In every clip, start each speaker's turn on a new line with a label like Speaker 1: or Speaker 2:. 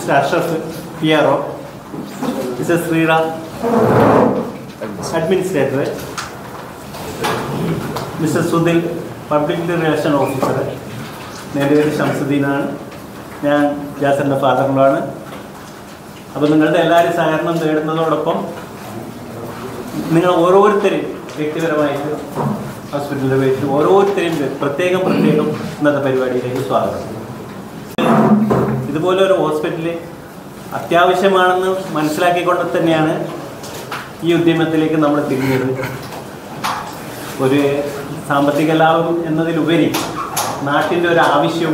Speaker 1: Mister Ashraf P R O mister Sreeram administrator mister Sudhil public relation officer എൻ്റെ പേര് ഷംസുദ്ദീനാണ് ഞാൻ ജാസറിൻ്റെ ഫാദറിലാണ് അപ്പോൾ നിങ്ങളുടെ എല്ലാവരും സഹകരണം തേടുന്നതോടൊപ്പം നിങ്ങൾ ഓരോരുത്തരും വ്യക്തിപരമായിട്ട് ഹോസ്പിറ്റലിൻ്റെ പേരിൽ ഓരോരുത്തരും പ്രത്യേകം പ്രത്യേകം ഇന്നത്തെ പരിപാടിയിലേക്ക് സ്വാഗതം ഇതുപോലെ ഒരു ഹോസ്പിറ്റല് അത്യാവശ്യമാണെന്ന് മനസ്സിലാക്കിക്കൊണ്ട് തന്നെയാണ് ഈ ഉദ്യമത്തിലേക്ക് നമ്മൾ തിരിഞ്ഞത് ഒരു സാമ്പത്തിക ലാഭം എന്നതിലുപരി നാട്ടിൻ്റെ ഒരു ആവശ്യവും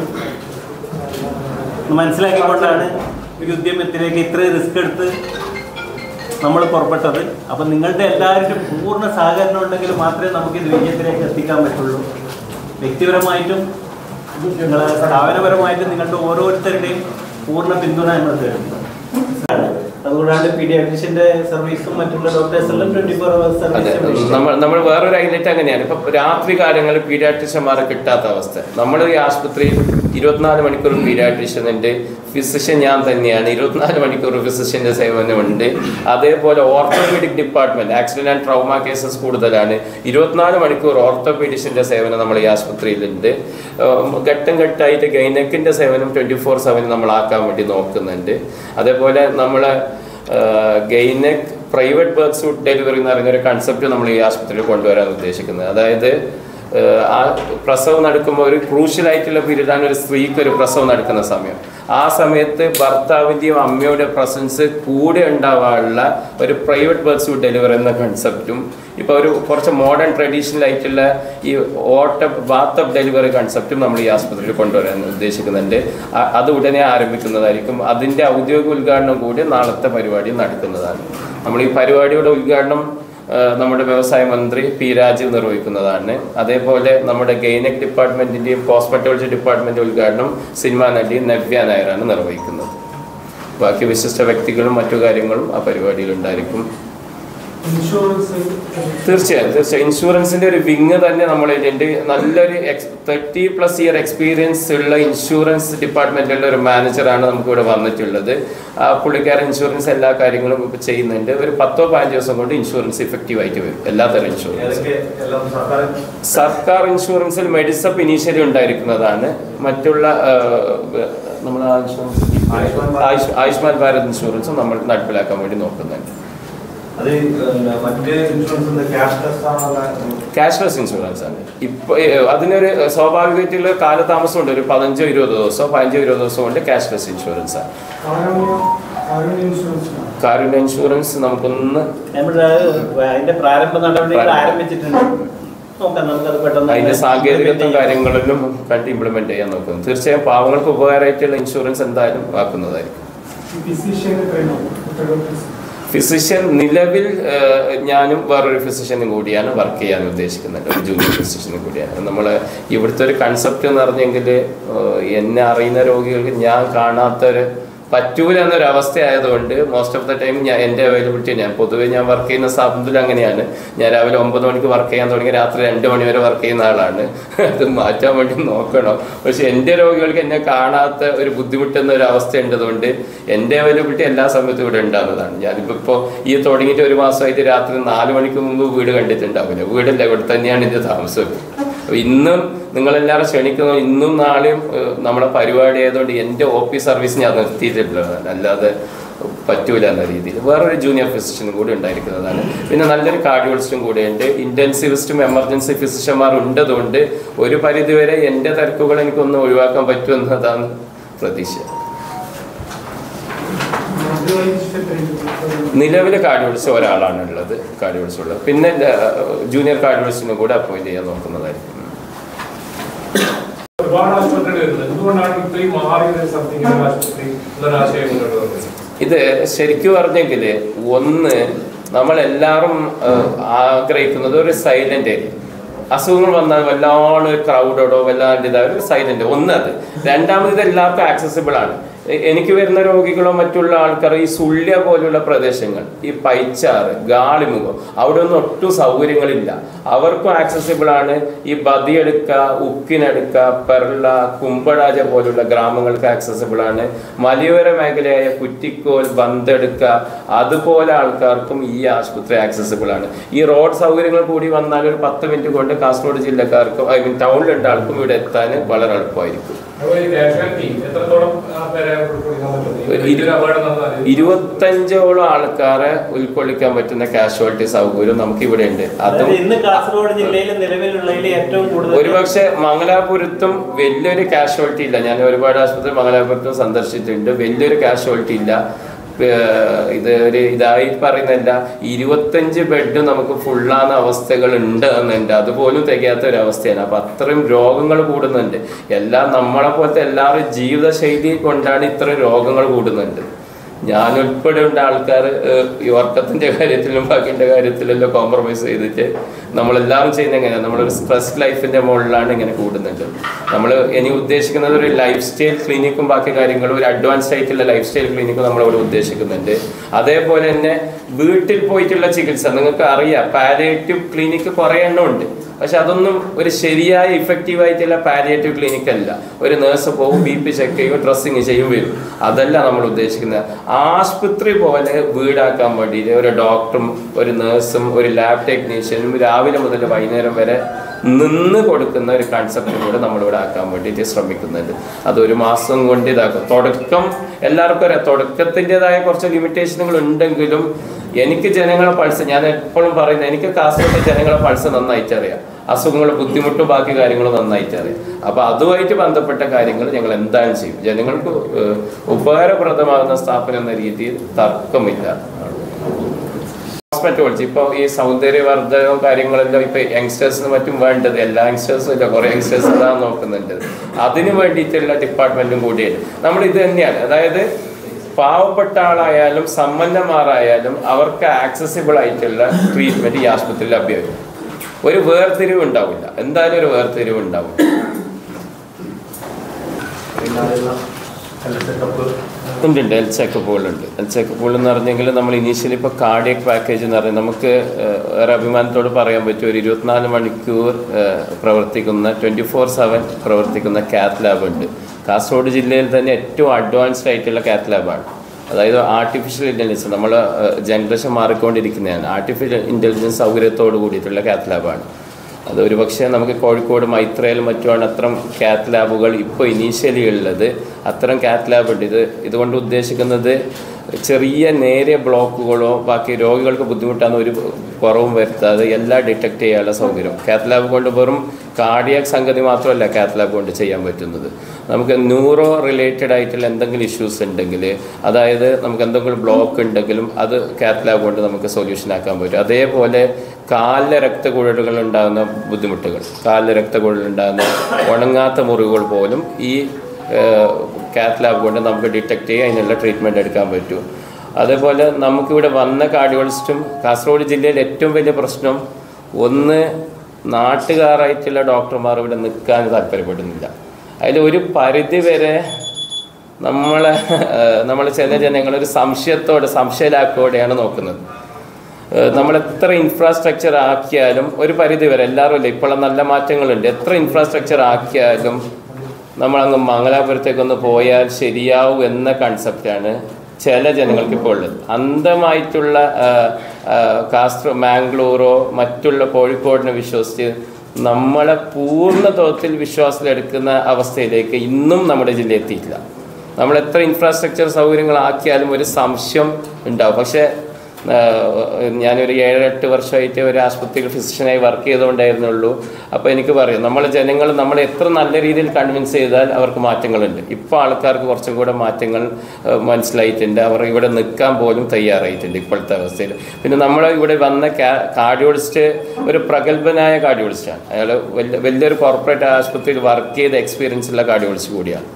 Speaker 1: മനസ്സിലാക്കിക്കൊണ്ടാണ് ഒരു ഉദ്യമത്തിലേക്ക് ഇത്രയും റിസ്ക് എടുത്ത് നമ്മൾ പുറപ്പെട്ടത് അപ്പം നിങ്ങളുടെ എല്ലാവരുടെയും പൂർണ്ണ സഹകരണം ഉണ്ടെങ്കിൽ മാത്രമേ നമുക്ക് ഇത് വിജയത്തിലേക്ക് എത്തിക്കാൻ പറ്റുള്ളൂ വ്യക്തിപരമായിട്ടും നിങ്ങളെ സ്ഥാപനപരമായിട്ടും നിങ്ങളുടെ ഓരോരുത്തരുടെയും പൂർണ്ണ പിന്തുണ നമ്മൾ തരുന്നു അതുകൊണ്ടാണ് പീഡിയാട്രിഷ്യന്റെ സർവീസും മറ്റുള്ള ഡോക്ടേഴ്സ് എല്ലാം ട്വന്റി ഫോർ അവേഴ്സ്
Speaker 2: അതെ
Speaker 1: സർവീസ്
Speaker 2: നമ്മൾ നമ്മൾ വേറൊരു ഹൈലൈറ്റ് അങ്ങനെയാണ് ഇപ്പൊ രാത്രി കാലങ്ങളിൽ പീഡിയാട്രിഷ്യന്മാരെ കിട്ടാത്ത അവസ്ഥ നമ്മൾ ഈ ആശുപത്രിയിൽ ഇരുപത്തിനാല് മണിക്കൂർ പീഡിയാട്രിഷ്യൻ ഉണ്ട് ഫിസിഷ്യൻ ഞാൻ തന്നെയാണ് ഇരുപത്തിനാല് മണിക്കൂർ ഫിസിഷ്യന്റെ സേവനമുണ്ട് അതേപോലെ orthopaedic department accident and trauma cases കൂടുതലാണ് ഇരുപത്തിനാല് മണിക്കൂർ ഓർത്തോപീഡിഷ്യന്റെ സേവനം നമ്മൾ ഈ ആശുപത്രിയിലുണ്ട് ഉം, ഘട്ടം ഘട്ടമായിട്ട് ഗൈനക്കിന്റെ സേവനം ട്വന്റി ഫോർ സെവൻ നമ്മൾ ആക്കാൻ വേണ്ടി നോക്കുന്നുണ്ട് അതേപോലെ നമ്മളെ gynaec private birth suite delivery എന്ന് പറയുന്ന ഒരു കൺസെപ്റ്റ് നമ്മൾ ഈ ആശുപത്രിയിൽ കൊണ്ടുവരാൻ ഉദ്ദേശിക്കുന്നത് അതായത് ഏഹ്, ആ പ്രസവം നടക്കുമ്പോൾ ഒരു ക്രൂഷ്യൽ ആയിട്ടുള്ള പീരീഡാണ് ഒരു സ്ത്രീക്ക് ഒരു പ്രസവം നടക്കുന്ന സമയം ആ സമയത്ത് ഭർത്താവിൻ്റെയും അമ്മയുടെ പ്രസൻസ് കൂടെ ഉണ്ടാവാനുള്ള ഒരു പ്രൈവറ്റ് ബർത്ത് സൂട്ട് ഡെലിവറി എന്ന കൺസെപ്റ്റും ഇപ്പോൾ ഒരു കുറച്ച് മോഡേൺ ട്രഡീഷണൽ ആയിട്ടുള്ള ഈ ഓട്ട ബാത്തപ്പ് ഡെലിവറി കൺസെപ്റ്റും നമ്മൾ ഈ ആസ്പത്രിയിൽ കൊണ്ടുവരാൻ ഉദ്ദേശിക്കുന്നുണ്ട് അ- അത് ഉടനെ ആരംഭിക്കുന്നതായിരിക്കും അതിൻ്റെ ഔദ്യോഗിക ഉദ്ഘാടനം കൂടി നാളത്തെ പരിപാടി നടക്കുന്നതാണ് നമ്മൾ ഈ പരിപാടിയുടെ ഉദ്ഘാടനം ആ, നമ്മുടെ വ്യവസായ മന്ത്രി പി രാജീവ് നിർവഹിക്കുന്നതാണ് അതേപോലെ നമ്മുടെ ഗൈനക് ഡിപ്പാർട്ട്മെന്റിന്റെയും ഹോസ്പിറ്റോളജി ഡിപ്പാർട്ട്മെന്റ് ഉദ്ഘാടനം സിനിമാ നടി നവ്യ നായരാണ് നിർവഹിക്കുന്നത് ബാക്കി വിശിഷ്ട വ്യക്തികളും മറ്റു കാര്യങ്ങളും ആ പരിപാടിയിൽ ഉണ്ടായിരിക്കും
Speaker 3: ഇൻഷുറൻസ്
Speaker 2: തീർച്ചയായും തീർച്ചയായും ഇൻഷുറൻസിന്റെ ഒരു വിങ് തന്നെ നമ്മൾ ഇതിന്റെ നല്ലൊരു തേർട്ടി പ്ലസ് ഇയർ എക്സ്പീരിയൻസ് ഉള്ള ഇൻഷുറൻസ് ഡിപ്പാർട്ട്മെന്റിലുള്ള ഒരു മാനേജറാണ് നമുക്ക് ഇവിടെ വന്നിട്ടുള്ളത് ആ പുള്ളിക്കാരൻ ഇൻഷുറൻസ് എല്ലാ കാര്യങ്ങളും ഇപ്പോൾ ചെയ്യുന്നുണ്ട് ഒരു പത്തോ പതിനഞ്ച് ദിവസം കൊണ്ട് ഇൻഷുറൻസ് ഇഫക്റ്റീവ് ആയിട്ട് വരും എല്ലാത്തരം ഇൻഷുറൻസ്
Speaker 1: ഏതൊക്കെ എല്ലാം സർക്കാർ
Speaker 2: സർക്കാർ ഇൻഷുറൻസിൽ മെഡിസപ്പ് ഇനീഷ്യലി ഉണ്ടായിരിക്കുന്നതാണ് മറ്റുള്ള നമ്മൾ
Speaker 1: ആയുഷ്മാൻ ഭാരത്.
Speaker 2: ആയുഷ്മാൻ ഭാരത് ഇൻഷുറൻസും നമ്മൾ നടപ്പിലാക്കാൻ വേണ്ടി നോക്കുന്നുണ്ട്
Speaker 1: അത് പിന്നെ മറ്റ് ഇൻഷുറൻസ് ക്യാഷ് ടെസ്റ്റ് ആണല്ലോ
Speaker 2: ക്യാഷ്ലെസ് ഇൻഷുറൻസ് ആണ് ഇപ്പൊ ഏഹ്, അതിനൊരു സ്വാഭാവികമായിട്ടുള്ള കാലതാമസമുണ്ട് ഒരു പതിനഞ്ചോ ഇരുപതോ ദിവസമോ പതിനഞ്ചോ ഇരുപതോ ദിവസം കൊണ്ട് ക്യാഷ്ലെസ് ഇൻഷുറൻസ് ആണ്
Speaker 3: കാരുണ്യ കാരുണ്യ ഇൻഷുറൻസ്
Speaker 2: കാരുണ്യ ഇൻഷുറൻസ് നമുക്കൊന്ന്
Speaker 1: നമ്മുടെ അതിന്റെ പ്രാരംഭ നടപടികൾ ആരംഭിച്ചിട്ടുണ്ട് നോക്കാം നമുക്കത് പെട്ടെന്ന്
Speaker 2: അതിന്റെ സാങ്കേതികത്വം കാര്യങ്ങളിലും കണ്ട് ഇംപ്ലിമെന്റ് ചെയ്യാൻ നോക്കുന്നു തീർച്ചയായും പാവങ്ങൾക്ക് ഉപകാരമായിട്ടുള്ള ഇൻഷുറൻസ് എന്തായാലും ആക്കുന്നതായിരിക്കും
Speaker 3: ഫിസിഷ്യൻ ട്രെയിനർ
Speaker 2: ഫിസിഷ്യൻ നിലവിൽ ഏഹ്, ഞാനും വേറൊരു ഫിസിഷ്യനും കൂടിയാണ് വർക്ക് ചെയ്യാൻ ഉദ്ദേശിക്കുന്നത് ഒരു ജൂനിയർ ഫിസിഷ്യനും കൂടിയാണ് നമ്മൾ ഇവിടുത്തെ ഒരു കൺസെപ്റ്റ് എന്ന് പറഞ്ഞെങ്കിൽ ഏഹ്, എന്നെ അറിയുന്ന രോഗികൾക്ക് ഞാൻ കാണാത്തൊരു പറ്റൂല എന്നൊരു അവസ്ഥ ആയതുകൊണ്ട് മോസ്റ്റ് ഓഫ് ദ ടൈം ഞാൻ എൻ്റെ അവൈലബിലിറ്റി ഞാൻ പൊതുവേ ഞാൻ വർക്ക് ചെയ്യുന്ന സ്ഥാപനത്തിൽ അങ്ങനെയാണ് ഞാൻ രാവിലെ ഒമ്പത് മണിക്ക് വർക്ക് ചെയ്യാൻ തുടങ്ങി രാത്രി രണ്ട് മണി വരെ വർക്ക് ചെയ്യുന്ന ആളാണ് അത് മാറ്റാൻ വേണ്ടി നോക്കണം പക്ഷെ എൻ്റെ രോഗികൾക്ക് എന്നെ കാണാത്ത ഒരു ബുദ്ധിമുട്ടുന്ന ഒരു അവസ്ഥ ഉണ്ടതുകൊണ്ട് എൻ്റെ അവൈലബിലിറ്റി എല്ലാ സമയത്തും ഇവിടെ ഉണ്ടാകുന്നതാണ് ഞാനിപ്പോൾ ഇപ്പോൾ ഈ തുടങ്ങിയിട്ട് ഒരു മാസമായിട്ട് രാത്രി നാല് മണിക്ക് മുമ്പ് വീട് കണ്ടിട്ടുണ്ടാവില്ല വീടല്ല ഇവിടെ തന്നെയാണ് എൻ്റെ താമസം അപ്പൊ ഇന്നും നിങ്ങളെല്ലാവരും ക്ഷണിക്കുന്നു ഇന്നും നാളെയും ഏഹ്, നമ്മുടെ പരിപാടി ആയതുകൊണ്ട് എൻ്റെ ഒ പി സർവീസ് ഞാൻ നിർത്തിയിട്ടുള്ളതാണ് അല്ലാതെ പറ്റൂല എന്ന രീതിയിൽ വേറൊരു ജൂനിയർ ഫിസിഷ്യനും കൂടി ഉണ്ടായിരിക്കുന്നതാണ് പിന്നെ നല്ലൊരു കാർഡിയോളജിസ്റ്റും കൂടെയുണ്ട് ഇന്റൻസിവിസ്റ്റും എമർജൻസി ഫിസിഷ്യന്മാർ ഉണ്ടതുകൊണ്ട് ഒരു പരിധിവരെ എൻ്റെ തിരക്കുകൾ എനിക്കൊന്ന് ഒഴിവാക്കാൻ പറ്റുമെന്നതാണ് പ്രതീക്ഷ നിലവിൽ കാർഡിയോളജിസ്റ്റ് ഒരാളാണ് ഉള്ളത് കാർഡിയോളജിസ്റ്റ് ഉള്ളത് പിന്നെ ജൂനിയർ കാർഡിയോളജിസ്റ്റിനും കൂടെ അപ്പോയിന്റ് ചെയ്യാൻ നോക്കുന്നതായിരിക്കും
Speaker 4: ഒരുപാട് ആശുപത്രികൾ വരുന്നത് എന്തുകൊണ്ടാണ് ഇത്രയും മാറിയ സംതിങ് ആശുപത്രി എന്നൊരു ആശയം മുന്നോട്ട് വന്നത്
Speaker 2: ഇത് ശരിക്കും പറഞ്ഞെങ്കിൽ ഒന്ന് നമ്മളെല്ലാവരും ഏഹ്, ആഗ്രഹിക്കുന്നത് ഒരു സൈലന്റ് ഏരിയ അസുഖങ്ങൾ വന്നാൽ വല്ലാണ്ട് ഒരു ക്രൗഡോടോ വല്ലാണ്ട് ഇതാ ഒരു സൈലന്റ് ഒന്ന് അത് രണ്ടാമത് ഇത് എല്ലാവർക്കും ആക്സസിബിൾ ആണ് എ- എനിക്ക് വരുന്ന രോഗികളോ മറ്റുള്ള ആൾക്കാർ ഈ സുള്യ പോലുള്ള പ്രദേശങ്ങൾ ഈ പൈച്ചാറ് ഗാളിമുഖം അവിടെ ഒന്നും ഒട്ടും സൗകര്യങ്ങളില്ല അവർക്കും ആക്സസിബിൾ ആണ് ഈ ബദിയെടുക്ക ഉക്കിനെടുക്ക പെർള കുമ്പഴാജ പോലുള്ള ഗ്രാമങ്ങൾക്ക് ആക്സസിബിൾ ആണ് മലയോര മേഖലയായ കുറ്റിക്കോൽ ബന്തെടുക്ക അതുപോലെ ആൾക്കാർക്കും ഈ ആശുപത്രി ആക്സസിബിൾ ആണ് ഈ റോഡ് സൗകര്യങ്ങൾ കൂടി വന്നാൽ ഒരു പത്ത് മിനിറ്റ് കൊണ്ട് കാസർഗോഡ് ജില്ലക്കാർക്കും ഐ മീൻ ടൗണിലുള്ള ആൾക്കും ഇവിടെ എത്താൻ വളരെ എളുപ്പമായിരിക്കും
Speaker 4: അതുപോലെ ഈ കാഷ്വാലിറ്റി എത്രത്തോളം ആ പേരെ ഉൾക്കൊള്ളിക്കാൻ പറ്റും
Speaker 2: ഒരു
Speaker 4: ഈ വലിയൊരു അപകടം നടന്നാൽ
Speaker 2: ഇരുപത്തഞ്ചോളം ആൾക്കാരെ ഉൾക്കൊള്ളിക്കാൻ പറ്റുന്ന കാഷ്വാലിറ്റി സൗകര്യം നമുക്ക് ഇവിടെ ഉണ്ട് അതും
Speaker 1: അതായത് ഇന്ന് കാസർഗോഡ് ജില്ലയിൽ നിലവിലുള്ളതിൽ ഏറ്റവും കൂടുതൽ
Speaker 2: ഒരുപക്ഷെ മംഗലാപുരത്തും വലിയൊരു കാഷ്വാലിറ്റി ഇല്ല ഞാൻ ഒരുപാട് ആശുപത്രി മംഗലാപുരത്തും സന്ദർശിച്ചിട്ടുണ്ട് വലിയൊരു കാഷ്വാലിറ്റി ഇല്ല ഏർ ഇത് ഒരു ഇതായി പറയുന്നില്ല ഇരുപത്തഞ്ച് ബെഡ് നമുക്ക് ഫുള്ളാകുന്ന അവസ്ഥകൾ ഉണ്ട് എന്നുണ്ട് അതുപോലും തികയാത്ത ഒരു അവസ്ഥയാണ് അപ്പൊ അത്രയും രോഗങ്ങൾ കൂടുന്നുണ്ട് എല്ലാം നമ്മളെ പോലത്തെ എല്ലാവരും ജീവിതശൈലി കൊണ്ടാണ് ഇത്രയും രോഗങ്ങൾ കൂടുന്നുണ്ട് ഞാൻ ഉൾപ്പെടെയുള്ള ആൾക്കാർ ഈ ഉറക്കത്തിന്റെ കാര്യത്തിലും ബാക്കിന്റെ കാര്യത്തിലെല്ലാം കോംപ്രമൈസ് ചെയ്തിട്ട് നമ്മളെല്ലാവരും ചെയ്യുന്ന എങ്ങനെയാണ് നമ്മളൊരു സ്ട്രെസ് ലൈഫിന്റെ മുകളിലാണ് ഇങ്ങനെ കൂടുന്നുണ്ട് നമ്മൾ ഇനി ഉദ്ദേശിക്കുന്നത് ഒരു ലൈഫ് സ്റ്റൈൽ ക്ലിനിക്കും ബാക്കി കാര്യങ്ങളും ഒരു അഡ്വാൻസ്ഡ് ആയിട്ടുള്ള ലൈഫ് സ്റ്റൈൽ ക്ലിനിക്കും നമ്മളിവിടെ ഉദ്ദേശിക്കുന്നുണ്ട് അതേപോലെ തന്നെ വീട്ടിൽ പോയിട്ടുള്ള ചികിത്സ നിങ്ങൾക്ക് അറിയാം പാലിയേറ്റീവ് ക്ലിനിക്ക് കുറേ എണ്ണം ഉണ്ട് പക്ഷെ അതൊന്നും ഒരു ശരിയായ ഇഫക്റ്റീവ് ആയിട്ടുള്ള പാലിയേറ്റീവ് ക്ലിനിക് അല്ല ഒരു നേഴ്സ് പോകും ബി പി ചെക്ക് ചെയ്യും ഡ്രസ്സിങ് ചെയ്യും വരും അതല്ല നമ്മൾ ഉദ്ദേശിക്കുന്നത് ആശുപത്രി പോലെ വീടാക്കാൻ വേണ്ടിയിട്ട് ഒരു ഡോക്ടറും ഒരു നേഴ്സും ഒരു ലാബ് ടെക്നീഷ്യനും രാവിലെ മുതൽ വൈകുന്നേരം വരെ നിന്ന് കൊടുക്കുന്ന ഒരു കൺസെപ്റ്റ് കൂടെ നമ്മളിവിടെ ആക്കാൻ വേണ്ടിയിട്ട് ശ്രമിക്കുന്നുണ്ട് അത് ഒരു മാസം കൊണ്ട് ഇതാക്കും തുടക്കം എല്ലാവർക്കും അറിയാം തുടക്കത്തിൻ്റെതായ കുറച്ച് ലിമിറ്റേഷനുകൾ ഉണ്ടെങ്കിലും എനിക്ക് ജനങ്ങളെ പൾസ് ഞാൻ എപ്പോഴും പറയുന്നത് എനിക്ക് കാസർഗോഡ് ജനങ്ങളെ പൾസ് നന്നായിട്ട് അറിയാം അസുഖങ്ങൾ ബുദ്ധിമുട്ടും ബാക്കി കാര്യങ്ങളും നന്നായിട്ട് അറിയാം അപ്പൊ അതുമായിട്ട് ബന്ധപ്പെട്ട കാര്യങ്ങൾ ഞങ്ങൾ എന്തായാലും ചെയ്യും ജനങ്ങൾക്ക് ഏഹ്, ഉപകാരപ്രദമാകുന്ന സ്ഥാപനം എന്ന രീതിയിൽ തർക്കമില്ല കോസ്മെറ്റോളജി ഇപ്പൊ ഈ സൗന്ദര്യവർദ്ധകവും കാര്യങ്ങളെല്ലാം ഇപ്പൊ യങ്സ്റ്റേഴ്സിന് മറ്റും വേണ്ടത് എല്ലാ യങ്സ്റ്റേഴ്സും ഇല്ല കുറെ യങ്സ്റ്റേഴ്സ് അതാണ് നോക്കുന്നുണ്ട് അതിന് വേണ്ടിയിട്ടുള്ള ഡിപ്പാർട്ട്മെന്റും കൂടിയാണ് നമ്മൾ ഇത് തന്നെയാണ് അതായത് പാവപ്പെട്ട ആളായാലും സമ്പന്നന്മാരായാലും അവർക്ക് ആക്സസിബിൾ ആയിട്ടുള്ള ട്രീറ്റ്മെന്റ് ഈ ആശുപത്രിയിൽ ലഭ്യമായിരിക്കും ഒരു വേർതിരിവ് ഉണ്ടാവില്ല എന്തായാലും ഒരു വേർതിരിവ് ഉണ്ടാവും ഉണ്ട് ഉണ്ട് ഹെൽത്ത് ചെക്കപ്പുകളുണ്ട് ഹെൽത്ത് ചെക്കപ്പുകൾ എന്ന് പറഞ്ഞെങ്കിൽ നമ്മൾ ഇനീഷ്യലി ഇപ്പോൾ കാർഡിയക് പാക്കേജ് എന്ന് പറഞ്ഞാൽ നമുക്ക് ഏഹ്, ഒരു അഭിമാനത്തോട് പറയാൻ പറ്റും ഒരു ഇരുപത്തിനാല് മണിക്കൂർ ഏഹ്, പ്രവർത്തിക്കുന്ന ട്വൻറ്റി ഫോർ സെവൻ പ്രവർത്തിക്കുന്ന കാത്ത് ലാബ് ഉണ്ട് കാസർഗോഡ് ജില്ലയിൽ തന്നെ ഏറ്റവും അഡ്വാൻസ്ഡ് ആയിട്ടുള്ള കാത്ത് ലാബാണ് അതായത് ആർട്ടിഫിഷ്യൽ ഇൻ്റലിജൻസ് നമ്മൾ ജനറേഷൻ മാറിക്കൊണ്ടിരിക്കുന്നതാണ് ആർട്ടിഫിഷ്യൽ ഇൻ്റലിജൻസ് സൗകര്യത്തോട് കൂടിയിട്ടുള്ള കാത്ത് ലാബാണ് അത് ഒരു പക്ഷേ നമുക്ക് കോഴിക്കോട് മൈത്രയിലും മറ്റുമാണ് അത്തരം കാത്ത് ലാബുകൾ ഇപ്പോൾ ഇനീഷ്യലി ഉള്ളത് അത്തരം കാത്ത് ലാബ് ഉണ്ട് ഇത് ഇതുകൊണ്ട് ഉദ്ദേശിക്കുന്നത് ചെറിയ നേരിയ ബ്ലോക്കുകളോ ബാക്കി രോഗികൾക്ക് ബുദ്ധിമുട്ടാകുന്ന ഒരു കുറവും വരുത്താതെ എല്ലാം ഡിറ്റക്ട് ചെയ്യാനുള്ള സൗകര്യം കാത്ത് ലാബ് കൊണ്ട് വെറും കാർഡിയാക് സംഗതി മാത്രമല്ല കാത്ത് ലാബ് കൊണ്ട് ചെയ്യാൻ പറ്റുന്നത് നമുക്ക് ന്യൂറോ റിലേറ്റഡ് ആയിട്ടുള്ള എന്തെങ്കിലും ഇഷ്യൂസ് ഉണ്ടെങ്കിൽ അതായത് നമുക്ക് എന്തെങ്കിലും ബ്ലോക്ക് ഉണ്ടെങ്കിലും അത് കാത്ത് ലാബ് കൊണ്ട് നമുക്ക് സൊല്യൂഷൻ ആക്കാൻ പറ്റും അതേപോലെ കാലിലെ രക്തക്കുഴലുകൾ ഉണ്ടാകുന്ന ബുദ്ധിമുട്ടുകൾ കാലിലെ രക്തക്കുഴൽ ഉണ്ടാകുന്ന ഉണങ്ങാത്ത മുറിവുകൾ പോലും ഈ കാത്ത് ലാബ് കൊണ്ട് നമുക്ക് ഡിറ്റക്ട് ചെയ്യുക അതിനുള്ള ട്രീറ്റ്മെൻറ്റ് എടുക്കാൻ പറ്റും അതേപോലെ നമുക്കിവിടെ വന്ന കാർഡിയോളജിസ്റ്റും കാസർഗോഡ് ജില്ലയിൽ ഏറ്റവും വലിയ പ്രശ്നം ഒന്ന് നാട്ടുകാരായിട്ടുള്ള ഡോക്ടർമാർ ഇവിടെ നിൽക്കാൻ താല്പര്യപ്പെടുന്നില്ല അതിൽ ഒരു പരിധി വരെ നമ്മളെ നമ്മൾ ചില ജനങ്ങൾ ഒരു സംശയത്തോടെ സംശയലാക്കോടെയാണ് നോക്കുന്നത് ഏഹ് നമ്മൾ എത്ര ഇൻഫ്രാസ്ട്രക്ചർ ആക്കിയാലും ഒരു പരിധി വരെ എല്ലാവരും ഇല്ല ഇപ്പോൾ നല്ല മാറ്റങ്ങളുണ്ട് എത്ര ഇൻഫ്രാസ്ട്രക്ചർ ആക്കിയാലും നമ്മളങ്ങ് മംഗലാപുരത്തേക്കൊന്ന് പോയാൽ ശരിയാവും എന്ന കൺസെപ്റ്റാണ് ചില ജനങ്ങൾക്ക് ഇപ്പോൾ ഉള്ളത് അന്ധമായിട്ടുള്ള ആഹ്, ആഹ്, കാസ്ട്രോ മാംഗ്ലൂറോ മറ്റുള്ള കോഴിക്കോടിനെ വിശ്വസിച്ച് നമ്മളെ പൂർണ്ണ തോതിൽ വിശ്വാസത്തിലെടുക്കുന്ന അവസ്ഥയിലേക്ക് ഇന്നും നമ്മുടെ ജില്ല എത്തിയിട്ടില്ല നമ്മൾ എത്ര ഇൻഫ്രാസ്ട്രക്ചർ സൗകര്യങ്ങൾ ആക്കിയാലും ഒരു സംശയം ഉണ്ടാവും പക്ഷേ ആഹ് ഞാനൊരു ഏഴ് എട്ട് വർഷമായിട്ട് ഒരു ആശുപത്രിയിൽ ഫിസിഷ്യനായി വർക്ക് ചെയ്തുകൊണ്ടായിരുന്നുള്ളൂ അപ്പോൾ എനിക്ക് പറയും നമ്മൾ ജനങ്ങൾ നമ്മൾ എത്ര നല്ല രീതിയിൽ കൺവിൻസ് ചെയ്താൽ അവർക്ക് മാറ്റങ്ങളുണ്ട് ഇപ്പോൾ ആൾക്കാർക്ക് കുറച്ചും കൂടെ മാറ്റങ്ങൾ ആഹ് മനസ്സിലായിട്ടുണ്ട് അവർ ഇവിടെ നിൽക്കാൻ പോലും തയ്യാറായിട്ടുണ്ട് ഇപ്പോഴത്തെ അവസ്ഥയിൽ പിന്നെ നമ്മൾ ഇവിടെ വന്ന കാർഡിയോളജിസ്റ്റ് ഒരു പ്രഗത്ഭനായ കാർഡിയോളജിസ്റ്റാണ് അയാൾ വലിയ വലിയൊരു കോർപ്പറേറ്റ് ആശുപത്രിയിൽ വർക്ക് ചെയ്ത എക്സ്പീരിയൻസ് ഉള്ള കാർഡിയോളജിസ്റ്റ് കൂടിയാണ്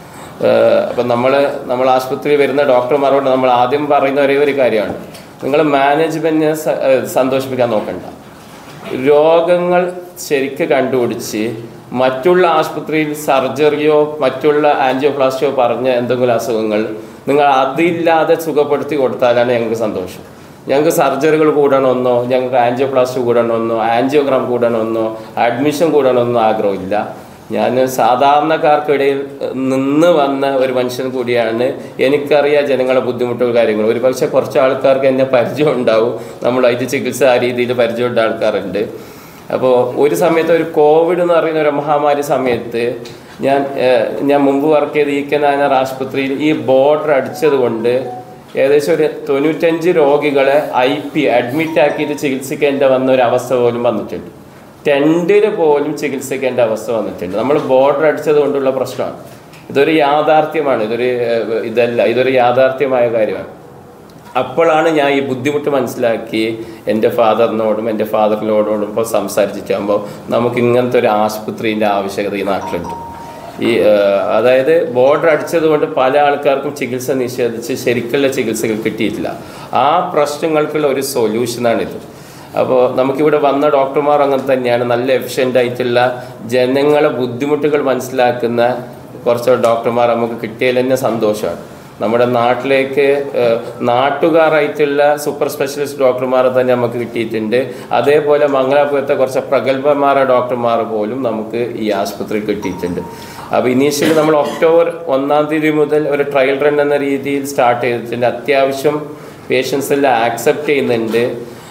Speaker 2: അപ്പം നമ്മൾ നമ്മൾ ആശുപത്രിയിൽ വരുന്ന ഡോക്ടർമാരോട് നമ്മൾ ആദ്യം പറയുന്ന ഒരേ ഒരു കാര്യമാണ് നിങ്ങൾ മാനേജ്മെൻറ്റിനെ സ- ഏഹ് സന്തോഷിപ്പിക്കാൻ നോക്കണ്ട രോഗങ്ങൾ ശരിക്ക് കണ്ടുപിടിച്ച് മറ്റുള്ള ആശുപത്രിയിൽ സർജറിയോ മറ്റുള്ള ആൻജിയോപ്ലാസ്റ്റിയോ പറഞ്ഞ എന്തെങ്കിലും അസുഖങ്ങൾ നിങ്ങൾ അതില്ലാതെ സുഖപ്പെടുത്തി കൊടുത്താലാണ് ഞങ്ങൾക്ക് സന്തോഷം ഞങ്ങൾക്ക് സർജറികൾ കൂടണമെന്നോ ഞങ്ങൾക്ക് ആൻജിയോപ്ലാസ്റ്റി കൂടണമെന്നോ ആൻജിയോഗ്രാം കൂടണമെന്നോ അഡ്മിഷൻ കൂടണമെന്നോ ആഗ്രഹമില്ല ഞാൻ സാധാരണക്കാർക്കിടയിൽ നിന്ന് വന്ന ഒരു മനുഷ്യൻ കൂടിയാണ് എനിക്കറിയാം ജനങ്ങളെ ബുദ്ധിമുട്ടുകൾ കാര്യങ്ങൾ ഒരു പക്ഷേ കുറച്ച് ആൾക്കാർക്ക് എന്നെ പരിചയം ഉണ്ടാവും നമ്മളായിട്ട് ചികിത്സ ആ രീതിയിൽ പരിചയമുള്ള ആൾക്കാരുണ്ട് അപ്പോൾ ഒരു സമയത്ത് ഒരു കോവിഡ് എന്ന് പറയുന്ന ഒരു മഹാമാരി സമയത്ത് ഞാൻ ഏഹ്, ഞാൻ മുമ്പ് വർക്ക് ചെയ്ത ഈ കെ നായനാർ ആശുപത്രിയിൽ ഈ ബോർഡർ അടിച്ചത് കൊണ്ട് ഏകദേശം ഒരു തൊണ്ണൂറ്റഞ്ച് രോഗികളെ ഐ പി അഡ്മിറ്റ് ആക്കിയിട്ട് ചികിത്സിക്കേണ്ട വന്ന ഒരു അവസ്ഥ പോലും വന്നിട്ടുണ്ട് ടെൻഡിൽ പോലും ചികിത്സിക്കേണ്ട അവസ്ഥ വന്നിട്ടുണ്ട് നമ്മൾ ബോർഡർ അടിച്ചത് കൊണ്ടുള്ള പ്രശ്നമാണ് ഇതൊരു യാഥാർത്ഥ്യമാണ് ഇതൊരു ഏഹ്, ഇതല്ല ഇതൊരു യാഥാർത്ഥ്യമായ കാര്യമാണ് അപ്പോഴാണ് ഞാൻ ഈ ബുദ്ധിമുട്ട് മനസ്സിലാക്കി എൻ്റെ ഫാദറിനോടും എൻ്റെ ഫാദറിനോടും ഇപ്പോൾ സംസാരിച്ചിട്ടാകുമ്പോൾ നമുക്ക് ഇങ്ങനത്തെ ഒരു ആശുപത്രീൻ്റെ ആവശ്യകത ഈ നാട്ടിലുണ്ട് ഈ ഏഹ്, അതായത് ബോർഡർ അടിച്ചത് കൊണ്ട് പല ആൾക്കാർക്കും ചികിത്സ നിഷേധിച്ച് ശരിക്കുള്ള ചികിത്സകൾ കിട്ടിയിട്ടില്ല ആ പ്രശ്നങ്ങൾക്കുള്ള ഒരു സൊല്യൂഷനാണിത് അപ്പോൾ നമുക്കിവിടെ വന്ന ഡോക്ടർമാർ അങ്ങനെ തന്നെയാണ് നല്ല എഫിഷ്യൻ്റ് ആയിട്ടുള്ള ജനങ്ങളെ ബുദ്ധിമുട്ടുകൾ മനസ്സിലാക്കുന്ന കുറച്ച് ഡോക്ടർമാർ നമുക്ക് കിട്ടിയതിൽ തന്നെ സന്തോഷമാണ് നമ്മുടെ നാട്ടിലേക്ക് ഏഹ്, നാട്ടുകാരായിട്ടുള്ള സൂപ്പർ സ്പെഷ്യലിസ്റ്റ് ഡോക്ടർമാരെ തന്നെ നമുക്ക് കിട്ടിയിട്ടുണ്ട് അതേപോലെ മംഗലാപുരത്തെ കുറച്ച് പ്രഗത്ഭന്മാരായ ഡോക്ടർമാർ പോലും നമുക്ക് ഈ ആശുപത്രിയിൽ കിട്ടിയിട്ടുണ്ട് അപ്പോൾ ഇനീഷ്യലി നമ്മൾ ഒക്ടോബർ ഒന്നാം തീയതി മുതൽ ഒരു ട്രയൽ റൺ എന്ന രീതിയിൽ സ്റ്റാർട്ട് ചെയ്തിട്ടുണ്ട് അത്യാവശ്യം പേഷ്യൻസ് എല്ലാം ആക്സെപ്റ്റ് ചെയ്യുന്നുണ്ട്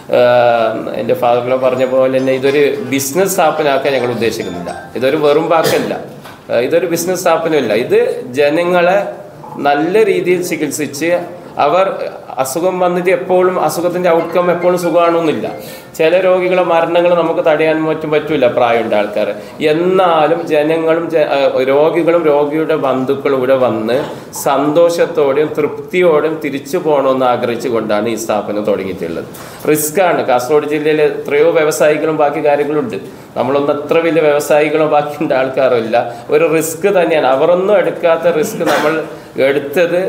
Speaker 2: ആഹ് എൻ്റെ ഫാദറിലോ പറഞ്ഞ പോലെ തന്നെ ഇതൊരു ബിസിനസ് സ്ഥാപനമാക്കാൻ ഞങ്ങൾ ഉദ്ദേശിക്കുന്നില്ല ഇതൊരു വെറും വാക്കല്ല ആഹ് ഇതൊരു ബിസിനസ് സ്ഥാപനമല്ല ഇത് ജനങ്ങളെ നല്ല രീതിയിൽ ചികിത്സിച്ച് അവർ അസുഖം വന്നിട്ട് എപ്പോഴും അസുഖത്തിൻ്റെ ഔട്ട്കം എപ്പോഴും സുഖമാണെന്നില്ല ചില രോഗികളെ മരണങ്ങൾ നമുക്ക് തടയാൻ മറ്റും പറ്റില്ല പ്രായമുണ്ട് ആൾക്കാർ എന്നാലും ജനങ്ങളും ജ- ആ, രോഗികളും രോഗിയുടെ ബന്ധുക്കളും ഇവിടെ വന്ന് സന്തോഷത്തോടെയും തൃപ്തിയോടെയും തിരിച്ചു പോകണമെന്ന് ആഗ്രഹിച്ചുകൊണ്ടാണ് ഈ സ്ഥാപനം തുടങ്ങിയിട്ടുള്ളത് റിസ്ക്കാണ് കാസർഗോഡ് ജില്ലയിൽ എത്രയോ വ്യവസായികളും ബാക്കി കാര്യങ്ങളുണ്ട് നമ്മളൊന്നും അത്ര വലിയ വ്യവസായികളോ ബാക്കിയുള്ള ആൾക്കാരോ ഇല്ല ഒരു റിസ്ക് തന്നെയാണ് അവരൊന്നും എടുക്കാത്ത റിസ്ക് നമ്മൾ എടുത്തത്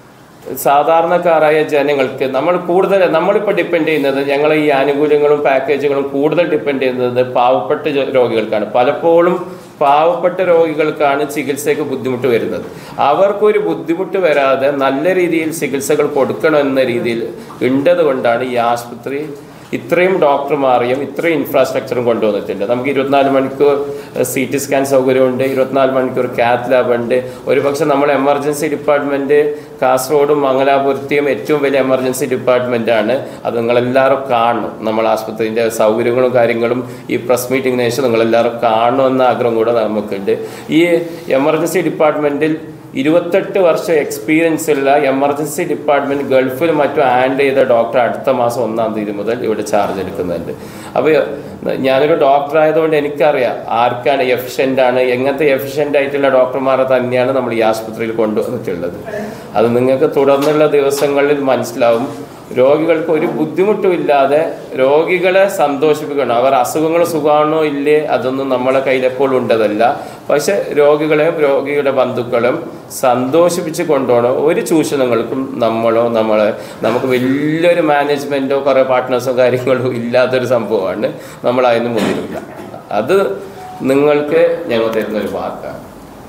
Speaker 2: സാധാരണക്കാരായ ജനങ്ങൾക്ക് നമ്മൾ കൂടുതൽ നമ്മളിപ്പോൾ ഡിപ്പെൻഡ് ചെയ്യുന്നത് ഞങ്ങൾ ഈ ആനുകൂല്യങ്ങളും പാക്കേജുകളും കൂടുതൽ ഡിപ്പെൻഡ് ചെയ്യുന്നത് പാവപ്പെട്ട ജോ- രോഗികൾക്കാണ് പലപ്പോഴും പാവപ്പെട്ട രോഗികൾക്കാണ് ചികിത്സയ്ക്ക് ബുദ്ധിമുട്ട് വരുന്നത് അവർക്കൊരു ബുദ്ധിമുട്ട് വരാതെ നല്ല രീതിയിൽ ചികിത്സകൾ കൊടുക്കണം എന്ന രീതിയിൽ ഉണ്ടത് കൊണ്ടാണ് ഈ ആശുപത്രി ഇത്രയും ഡോക്ടർമാരെയും ഇത്രയും ഇൻഫ്രാസ്ട്രക്ചറും കൊണ്ടുവന്നിട്ടുണ്ട് നമുക്ക് ഇരുപത്തിനാല് മണിക്കൂർ സി ടി സ്കാൻ സൗകര്യമുണ്ട് ഇരുപത്തിനാല് മണിക്കൂർ കാത്ത് ലാബ് ഉണ്ട് ഒരുപക്ഷെ നമ്മൾ എമർജൻസി ഡിപ്പാർട്ട്മെൻറ്റ് കാസർഗോഡും മംഗലാപുരത്തെയും ഏറ്റവും വലിയ എമർജൻസി ഡിപ്പാർട്ട്മെൻറ്റാണ് അത് നിങ്ങളെല്ലാവരും കാണണം നമ്മൾ ആശുപത്രിൻ്റെ സൗകര്യങ്ങളും കാര്യങ്ങളും ഈ പ്രസ് മീറ്റിങ്ങിന് ശേഷം നിങ്ങളെല്ലാവരും കാണണമെന്ന ആഗ്രഹം കൂടെ നമുക്കുണ്ട് ഈ എമർജൻസി ഡിപ്പാർട്ട്മെൻറ്റിൽ ഇരുപത്തെട്ട് വർഷം എക്സ്പീരിയൻസ് ഉള്ള എമർജൻസി ഡിപ്പാർട്ട്മെന്റ് ഗൾഫിൽ മറ്റും ഹാൻഡിൽ ചെയ്ത ഡോക്ടർ അടുത്ത മാസം ഒന്നാം തീയതി മുതൽ ഇവിടെ ചാർജ് എടുക്കുന്നുണ്ട് അപ്പോൾ ഞാനൊരു ഡോക്ടർ ആയതുകൊണ്ട് എനിക്കറിയാം ആർക്കാണ് എഫിഷ്യൻ്റ് ആണ് എങ്ങനത്തെ എഫിഷ്യൻ്റ് ആയിട്ടുള്ള ഡോക്ടർമാരെ തന്നെയാണ് നമ്മൾ ഈ ആശുപത്രിയിൽ കൊണ്ടുവന്നിട്ടുള്ളത് അത് നിങ്ങൾക്ക് തുടർന്നുള്ള ദിവസങ്ങളിൽ മനസ്സിലാവും രോഗികൾക്ക് ഒരു ബുദ്ധിമുട്ടും ഇല്ലാതെ രോഗികളെ സന്തോഷിപ്പിക്കണം അവർ അസുഖങ്ങൾ സുഖമാണോ ഇല്ലേ അതൊന്നും നമ്മളെ കയ്യിലെപ്പോഴും ഉണ്ടതല്ല പക്ഷെ രോഗികളെയും രോഗിയുടെ ബന്ധുക്കളും സന്തോഷിപ്പിച്ച് കൊണ്ടുപോകണം ഒരു ചൂഷണങ്ങൾക്കും നമ്മളോ നമ്മളെ നമുക്ക് വലിയൊരു മാനേജ്മെൻറ്റോ കുറേ പാർട്ട്നേഴ്സോ കാര്യങ്ങളോ ഇല്ലാത്തൊരു സംഭവമാണ് നമ്മൾ അതിന് മുന്നിലില്ല അത് നിങ്ങൾക്ക് ഞങ്ങൾ തരുന്നൊരു വാക്കാണ്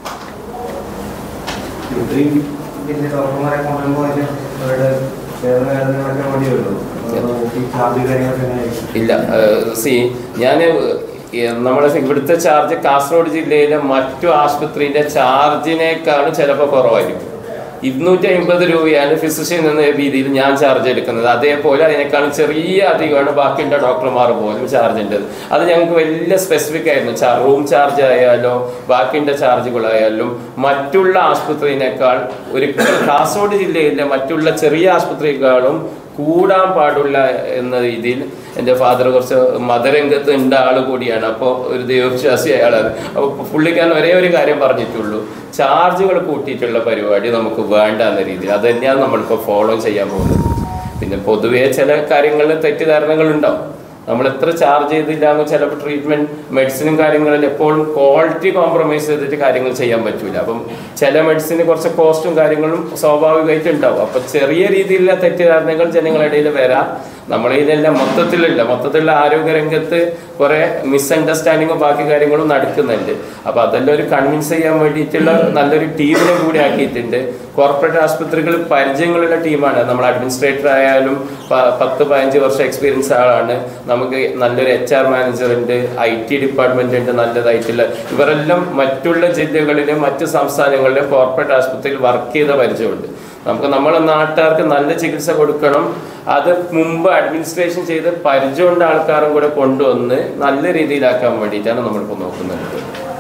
Speaker 5: ഇത്രയും വലിയ ഡോക്ടർമാരെ കൊണ്ടുവരുമ്പോൾ അതിന് അവരുടെ വേദന വേദനകളൊക്കെ വേണ്ടി വരുള്ളൂ ഈ ചാർജ് കാര്യങ്ങളൊക്കെ എങ്ങനെയായിരിക്കും
Speaker 2: ഇല്ല സി ഞാൻ നമ്മളെ ഇവിടുത്തെ ചാർജ് കാസർഗോഡ് ജില്ലയിലെ മറ്റു ആശുപത്രിയുടെ ചാർജിനേക്കാളും ചിലപ്പോൾ കുറവായിരിക്കും ഇരുന്നൂറ്റി അമ്പത് രൂപയാണ് ഫിസിഷ്യൻ എന്ന രീതിയിൽ ഞാൻ ചാർജ് എടുക്കുന്നത് അതേപോലെ അതിനേക്കാളും ചെറിയ അധികമാണ് ബാക്കിയുള്ള ഡോക്ടർമാർ പോലും ചാർജ് ഉണ്ടത് അത് ഞങ്ങൾക്ക് വലിയ സ്പെസിഫിക് ആയിരുന്നു ചാ- റൂം ചാർജ് ആയാലോ ബാക്കിയുള്ള ചാർജുകളായാലും മറ്റുള്ള ആശുപത്രിയിനേക്കാൾ ഒരിക്കലും കാസർഗോഡ് ജില്ലയിലെ മറ്റുള്ള ചെറിയ ആശുപത്രികളാളും കൂടാൻ പാടില്ല എന്ന രീതിയിൽ എൻ്റെ ഫാദർ കുറച്ച് മതരംഗത്ത് ഉണ്ട ആൾ കൂടിയാണ് അപ്പോൾ ഒരു ദൈവവിശ്വാസി അയാളാണ് അപ്പോൾ പുള്ളിക്കാരൻ ഒരേ ഒരു കാര്യം പറഞ്ഞിട്ടുള്ളൂ ചാർജുകൾ കൂട്ടിയിട്ടുള്ള പരിപാടി നമുക്ക് വേണ്ട എന്ന രീതിയിൽ അത് തന്നെയാണ് നമ്മളിപ്പോൾ ഫോളോ ചെയ്യാൻ പോകുന്നത് പിന്നെ പൊതുവേ ചില കാര്യങ്ങളിൽ തെറ്റിദ്ധാരണകൾ ഉണ്ടാവും നമ്മൾ എത്ര ചാർജ് ചെയ്തില്ലാന്ന് ചിലപ്പോൾ ട്രീറ്റ്മെന്റ് മെഡിസിനും കാര്യങ്ങളിൽ എപ്പോഴും ക്വാളിറ്റി കോംപ്രമൈസ് ചെയ്തിട്ട് കാര്യങ്ങൾ ചെയ്യാൻ പറ്റൂല അപ്പം ചില മെഡിസിന് കുറച്ച് കോസ്റ്റും കാര്യങ്ങളും സ്വാഭാവികമായിട്ട് ഉണ്ടാവും അപ്പൊ ചെറിയ രീതിയിലുള്ള തെറ്റിദ്ധാരണകൾ ജനങ്ങളുടെ ഇടയിൽ വരാം നമ്മളെ ഇതിലെല്ലാം മൊത്തത്തിലില്ല മൊത്തത്തിലുള്ള ആരോഗ്യ രംഗത്ത് കുറെ മിസ്അണ്ടർസ്റ്റാൻഡിങ്ങും ബാക്കി കാര്യങ്ങളും നടക്കുന്നുണ്ട് അപ്പൊ അതെല്ലാം ഒരു കൺവിൻസ് ചെയ്യാൻ വേണ്ടിയിട്ടുള്ള നല്ലൊരു ടീമിനെ കൂടി ആക്കിയിട്ടുണ്ട് കോർപ്പറേറ്റ് ആശുപത്രികൾ പരിചയങ്ങളുള്ള ടീമാണ് നമ്മൾ അഡ്മിനിസ്ട്രേറ്റർ ആയാലും പ- പത്ത് പതിനഞ്ച് വർഷം എക്സ്പീരിയൻസ് ആളാണ് നമുക്ക് നല്ലൊരു എച്ച് ആർ മാനേജർ ഉണ്ട് ഐ ടി ഡിപ്പാർട്ട്മെന്റ് ഉണ്ട് നല്ലതായിട്ടുള്ള ഇവരെല്ലാം മറ്റുള്ള ജില്ലകളിലും മറ്റ് സംസ്ഥാനങ്ങളിലെ കോർപ്പറേറ്റ് ആശുപത്രിയിൽ വർക്ക് ചെയ്ത പരിചയമുണ്ട് നമുക്ക് നമ്മളെ നാട്ടുകാർക്ക് നല്ല ചികിത്സ കൊടുക്കണം അത് മുമ്പ് അഡ്മിനിസ്ട്രേഷൻ ചെയ്ത് പരിചയമുള്ള ആൾക്കാരും കൂടെ കൊണ്ടുവന്ന് നല്ല രീതിയിലാക്കാൻ വേണ്ടിയിട്ടാണ് നമ്മളിപ്പോൾ നോക്കുന്നത്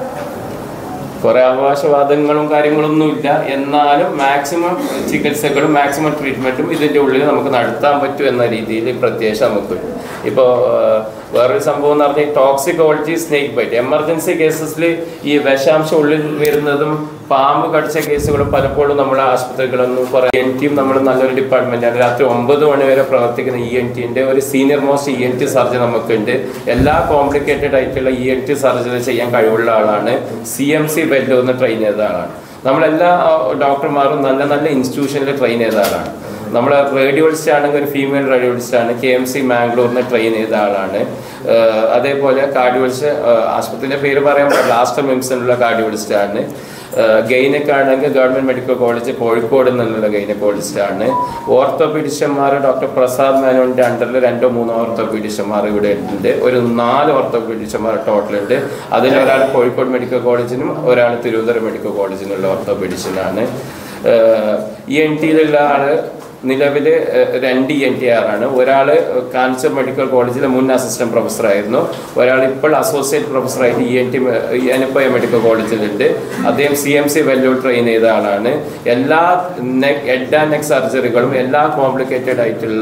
Speaker 2: കുറെ അവകാശവാദങ്ങളും കാര്യങ്ങളൊന്നും ഇല്ല എന്നാലും മാക്സിമം ചികിത്സകളും മാക്സിമം ട്രീറ്റ്മെന്റും ഇതിന്റെ ഉള്ളിൽ നമുക്ക് നടത്താൻ പറ്റും എന്ന രീതിയിൽ പ്രത്യേകിച്ച് നമുക്ക് ഇപ്പോൾ വേറൊരു സംഭവം എന്ന് പറഞ്ഞാൽ ടോക്സിക്കോളജി സ്നേക്ക് ബൈറ്റ് എമർജൻസി കേസസിൽ ഈ വിഷാംശം ഉള്ളിൽ വരുന്നതും പാമ്പ് കടിച്ച കേസുകളും പലപ്പോഴും നമ്മുടെ ആശുപത്രികളൊന്നും കുറേ എൻ ടിയും നമ്മൾ നല്ലൊരു ഡിപ്പാർട്ട്മെന്റാണ് രാത്രി ഒമ്പത് മണി വരെ പ്രവർത്തിക്കുന്ന ഇ എൻ ടിന്റെ ഒരു senior most E N T surgeon നമുക്കുണ്ട് എല്ലാ കോംപ്ലിക്കേറ്റഡ് ആയിട്ടുള്ള ഇ എൻ ടി സർജറി ചെയ്യാൻ കഴിവുള്ള ആളാണ് സി എം സി ബെല്ലോ എന്ന് ട്രെയിൻ ചെയ്ത ആളാണ് നമ്മളെല്ലാ ആ, ഡോക്ടർമാരും നല്ല നല്ല ഇൻസ്റ്റിറ്റ്യൂഷനിൽ ട്രെയിൻ ചെയ്ത ആളാണ് നമ്മൾ റേഡിയോളിസ്റ്റ് ആണെങ്കിൽ ഒരു ഫീമെയിൽ റേഡിയോളിസ്റ്റ് ആണ് കെ എം സി മാംഗ്ലൂരിന് ട്രെയിൻ ചെയ്ത ആളാണ് ഏഹ് അതേപോലെ കാർഡിയോളിസ്റ്റ് ആശുപത്രിയുടെ പേര് പറയാൻ പറ്റില്ല ലാസ്റ്റ് മിംസിനുള്ള കാർഡിയോളിസ്റ്റ് ആണ് ഗൈനക്ക് ആണെങ്കിൽ ഗവൺമെന്റ് മെഡിക്കൽ കോളേജ് കോഴിക്കോട് നിന്നുള്ള ഗൈനക്കോളജിസ്റ്റ് ആണ് ഓർത്തോപീഡിഷ്യന്മാർ ഡോക്ടർ പ്രസാദ് മേനോന്റെ അണ്ടറിൽ രണ്ടോ മൂന്നോ ഓർത്തോപീഡിഷ്യന്മാർ ഇവിടെ ഉണ്ട് ഒരു നാല് ഓർത്തോപീഡിഷ്യന്മാർ ടോട്ടൽ ഉണ്ട് അതിൽ ഒരാൾ കോഴിക്കോട് മെഡിക്കൽ കോളേജിനും ഒരാൾ തിരുവനന്തപുരം മെഡിക്കൽ കോളേജിനുള്ള ഓർത്തോപീഡിഷ്യനാണ് ഇ എൻ ടിയിലുള്ള ആള് നിലവിൽ രണ്ട് ഇ എൻ ടി ആറാണ് ഒരാൾ കാൻസർ മെഡിക്കൽ കോളേജിലെ മുൻ അസിസ്റ്റന്റ് പ്രൊഫസറായിരുന്നു ഒരാൾ ഇപ്പോൾ അസോസിയേറ്റ് പ്രൊഫസറായിട്ട് ഇ എൻ ടി അനുപ്പയ മെഡിക്കൽ കോളേജിലുണ്ട് അദ്ദേഹം C M C Vellore train ചെയ്ത ആളാണ് എല്ലാ നെക്ക് ഹെഡ് ആൻഡ് നെക്ക് സർജറികളും എല്ലാ കോംപ്ലിക്കേറ്റഡ് ആയിട്ടുള്ള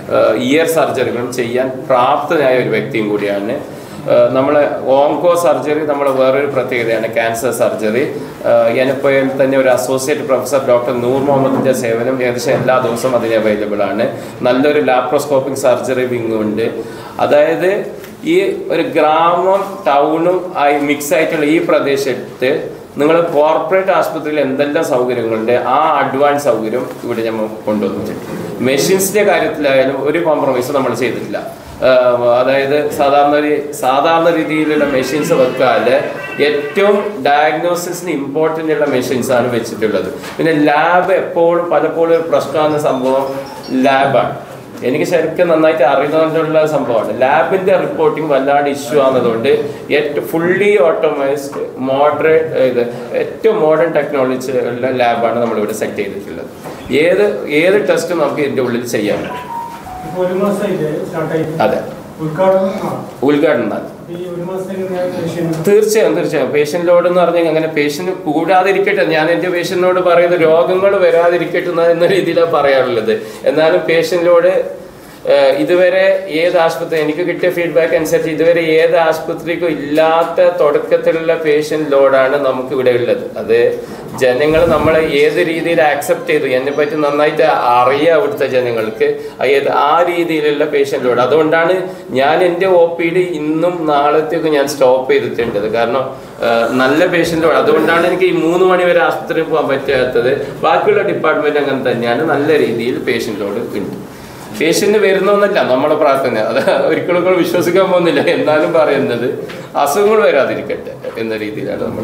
Speaker 2: ഇയർ സർജറികളും ചെയ്യാൻ പ്രാപ്തനായ ഒരു വ്യക്തിയും കൂടിയാണ് നമ്മൾ ഓങ്കോ സർജറി നമ്മൾ വേറൊരു പ്രത്യേകതയാണ് ക്യാൻസർ സർജറി എനിപ്പോയിൽ തന്നെ ഒരു അസോസിയേറ്റ് പ്രൊഫസർ ഡോക്ടർ നൂർ മുഹമ്മദിന്റെ സേവനം ഏകദേശം എല്ലാ ദിവസവും അതിന് അവൈലബിൾ ആണ് നല്ലൊരു ലാപ്രോസ്കോപ്പിക് സർജറി വിങ്ങും ഉണ്ട് അതായത് ഈ ഒരു ഗ്രാമം ടൗണും ആയി മിക്സ് ആയിട്ടുള്ള ഈ പ്രദേശത്ത് നിങ്ങൾ കോർപ്പറേറ്റ് ആശുപത്രിയിൽ എന്തെല്ലാം സൗകര്യങ്ങളുണ്ട് ആ അഡ്വാൻസ് സൗകര്യം ഇവിടെ നമ്മൾ കൊണ്ടുവന്നിട്ടുണ്ട് മെഷീൻസിന്റെ കാര്യത്തിലായാലും ഒരു കോംപ്രമൈസ് നമ്മൾ ചെയ്തിട്ടില്ല ആഹ് അതായത് സാധാരണ ഒരു സാധാരണ രീതിയിലുള്ള മെഷീൻസ് വെക്കാതെ ഏറ്റവും ഡയഗ്നോസിസിന് ഇമ്പോർട്ടൻ്റ് ഉള്ള മെഷീൻസ് ആണ് വെച്ചിട്ടുള്ളത് പിന്നെ ലാബ് എപ്പോഴും പലപ്പോഴും ഒരു പ്രശ്നമാകുന്ന സംഭവം ലാബാണ് എനിക്ക് ശരിക്കും നന്നായിട്ട് അറിയുന്നതുകൊണ്ടുള്ള സംഭവമാണ് ലാബിന്റെ റിപ്പോർട്ടിംഗ് വല്ലാണ്ട് ഇഷ്യൂ ആകുന്നതുകൊണ്ട് ഏറ്റവും ഫുള്ളി ഓട്ടോമൈസ്ഡ് മോഡറേറ്റ് ഇത് ഏറ്റവും മോഡേൺ ടെക്നോളജി ഉള്ള ലാബാണ് നമ്മളിവിടെ സെറ്റ് ചെയ്തിട്ടുള്ളത് ഏത് ഏത് ടെസ്റ്റും നമുക്ക് ഇതിന്റെ ഉള്ളിൽ ചെയ്യാൻ പറ്റും
Speaker 3: ഇപ്പൊ ഒരു മാസമായില്ലേ സ്റ്റാർട്ടായിട്ട്
Speaker 2: അതെ
Speaker 3: ഉദ്ഘാടനം ആ
Speaker 2: ഉദ്ഘാടനം നടത്തും
Speaker 3: അപ്പൊ ഈ ഒരു മാസത്തേക്ക്
Speaker 2: തീർച്ചയായും തീർച്ചയായും പേഷ്യന്റ് ലോഡ് എന്ന് പറഞ്ഞാൽ അങ്ങനെ പേഷ്യന്റ് കൂടാതിരിക്കട്ടെ ഞാൻ എൻ്റെ പേഷ്യന്റിനോട് പറയുന്നത് രോഗങ്ങൾ വരാതിരിക്കട്ടെ എന്ന- എന്ന രീതിയിലാണ് പറയാറുള്ളത് എന്നാലും പേഷ്യന്റ് ലോഡ് ഏഹ്, ഇതുവരെ ഏത് ആശുപത്രി എനിക്ക് കിട്ടിയ ഫീഡ്ബാക്ക് അനുസരിച്ച് ഇതുവരെ ഏത് ആശുപത്രിക്കും ഇല്ലാത്ത തുടക്കത്തിലുള്ള പേഷ്യന്റ് ലോഡാണ് നമുക്ക് ഇവിടെ ഉള്ളത് അത് ജനങ്ങൾ നമ്മളെ ഏത് രീതിയിൽ ആക്സെപ്റ്റ് ചെയ്തു എന്നെ പറ്റി നന്നായിട്ട് അറിയാം അവിടുത്തെ ജനങ്ങൾക്ക് ഏത് ആ രീതിയിലുള്ള പേഷ്യന്റ് ലോഡ് അതുകൊണ്ടാണ് ഞാൻ എൻ്റെ ഒ പി ഡി ഇന്നും നാളത്തേക്ക് ഞാൻ സ്റ്റോപ്പ് ചെയ്തിട്ടുണ്ട് കാരണം ആ, നല്ല പേഷ്യന്റ് ലോഡ് അതുകൊണ്ടാണ് എനിക്ക് ഈ മൂന്ന് മണി വരെ ആശുപത്രിയിൽ പോകാൻ പറ്റാത്തത് ബാക്കിയുള്ള ഡിപ്പാർട്ട്മെന്റ് അങ്ങനെ തന്നെയാണ് നല്ല രീതിയിൽ പേഷ്യന്റ് ലോഡ് ഉണ്ട് പേഷ്യന്റ് വരുന്നൊന്നല്ല നമ്മുടെ പ്രാർത്ഥന അത് ഒരിക്കലും നമ്മൾ വിശ്വസിക്കാൻ പോകുന്നില്ല എന്നാലും പറയുന്നത് അസുഖങ്ങൾ വരാതിരിക്കട്ടെ എന്ന രീതിയിലാണ് നമ്മൾ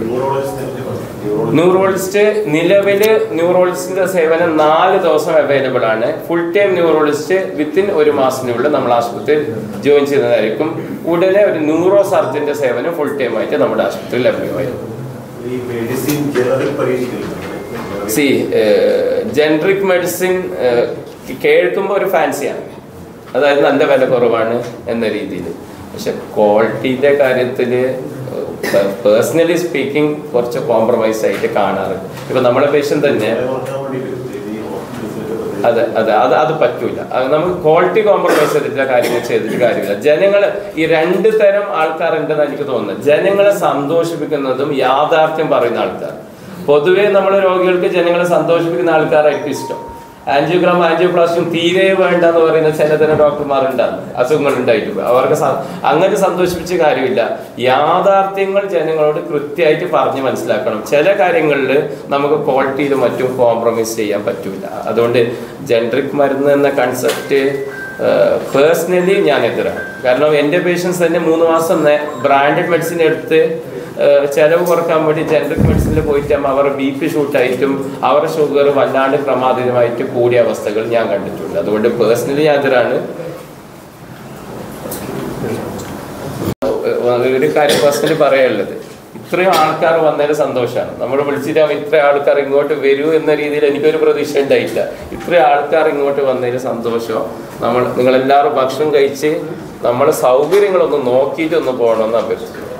Speaker 2: ന്യൂറോളജിസ്റ്റ് നിലവില് ന്യൂറോളജിസ്റ്റിന്റെ സേവനം നാല് ദിവസം അവൈലബിൾ ആണ് ഫുൾ ടൈം ന്യൂറോളജിസ്റ്റ് വിത്തിൻ ഒരു മാസത്തിനുള്ളിൽ നമ്മൾ ആശുപത്രിയിൽ ജോയിൻ ചെയ്യുന്നതായിരിക്കും ഉടനെ ഒരു ന്യൂറോ സർജന്റെ സേവനം ഫുൾ ടൈം ആയിട്ട് നമ്മുടെ ആശുപത്രിയിൽ ലഭ്യമായിരിക്കും
Speaker 6: ഈ മെഡിസിൻ ജനറിൽ പരീക്ഷിക്കുന്നു
Speaker 2: സി ജനറിക് മെഡിസിൻ കേൾക്കുമ്പോൾ ഒരു ഫാൻസിയാണ് അതായത് നല്ല വില കുറവാണ് എന്ന രീതിയിൽ പക്ഷെ ക്വാളിറ്റിയുടെ കാര്യത്തിൽ പേഴ്സണലി സ്പീക്കിംഗ് കുറച്ച് കോംപ്രമൈസ് ആയിട്ട് കാണാറുണ്ട് ഇപ്പൊ നമ്മളെ പേഷ്യൻ തന്നെ അതെ അതെ അത് അത് പറ്റൂല അത് നമുക്ക് ക്വാളിറ്റി കോംപ്രമൈസ് ചെയ്തിട്ടുള്ള കാര്യങ്ങൾ ചെയ്തിട്ട് കാര്യമില്ല ജനങ്ങൾ ഈ രണ്ട് തരം ആൾക്കാരുണ്ടെന്ന് എനിക്ക് തോന്നുന്നത് ജനങ്ങളെ സന്തോഷിപ്പിക്കുന്നതും യാഥാർത്ഥ്യം പറയുന്ന ആൾക്കാർ പൊതുവേ നമ്മൾ രോഗികൾക്ക് ജനങ്ങളെ സന്തോഷിപ്പിക്കുന്ന ആൾക്കാരായിരിക്കും ഇഷ്ടം ആൻജിയോഗ്രാം ആൻജിയോപ്ലാസ്റ്റും തീരെ വേണ്ട എന്ന് പറയുന്ന ചില തരം ഡോക്ടർമാരുണ്ടാകും അസുഖങ്ങൾ ഉണ്ടായിട്ട് അവർക്ക് സ- അങ്ങനെ സന്തോഷിപ്പിച്ച കാര്യമില്ല യാഥാർത്ഥ്യങ്ങൾ ജനങ്ങളോട് കൃത്യമായിട്ട് പറഞ്ഞ് മനസ്സിലാക്കണം ചില കാര്യങ്ങളിൽ നമുക്ക് ക്വാളിറ്റിയിലും മറ്റും കോംപ്രമൈസ് ചെയ്യാൻ പറ്റൂല അതുകൊണ്ട് ജനറിക് മരുന്ന് എന്ന കൺസെപ്റ്റ് പേഴ്സണലി ഞാൻ എതിരാണ് കാരണം എൻ്റെ പേഷ്യൻസ് തന്നെ മൂന്ന് മാസം ബ്രാൻഡഡ് മെഡിസിൻ എടുത്ത് ഏഹ് ചെലവ് കുറക്കാൻ വേണ്ടി ജനറിക് മെഡിസിനിൽ പോയിട്ടും അവർ ബി പി ഷൂട്ടായിട്ടും അവരുടെ ഷുഗർ വല്ലാണ്ട് ക്രമാതീതമായിട്ട് കൂടിയ അവസ്ഥകൾ ഞാൻ കണ്ടിട്ടുണ്ട് അതുകൊണ്ട് പേഴ്സണലി ഞാൻ എതിരാണ് ഏഹ് ഒരു കാര്യം പേഴ്സണലി പറയാനുള്ളത് ഇത്രയും ആൾക്കാർ വന്നതിൽ സന്തോഷമാണ് നമ്മൾ വിളിച്ചിട്ട് ഇത്ര ആൾക്കാർ ഇങ്ങോട്ട് വരൂ എന്ന രീതിയിൽ എനിക്കൊരു പ്രതീക്ഷ ഉണ്ടായില്ല ഇത്രയും ആൾക്കാർ ഇങ്ങോട്ട് വന്നതിൽ സന്തോഷം നമ്മൾ നിങ്ങളെല്ലാവരും ഭക്ഷണം കഴിച്ച് നമ്മളെ സൗകര്യങ്ങളൊന്ന് നോക്കിയിട്ട് ഒന്ന് പോകണമെന്ന് അഭ്യർത്ഥിക്കുന്നു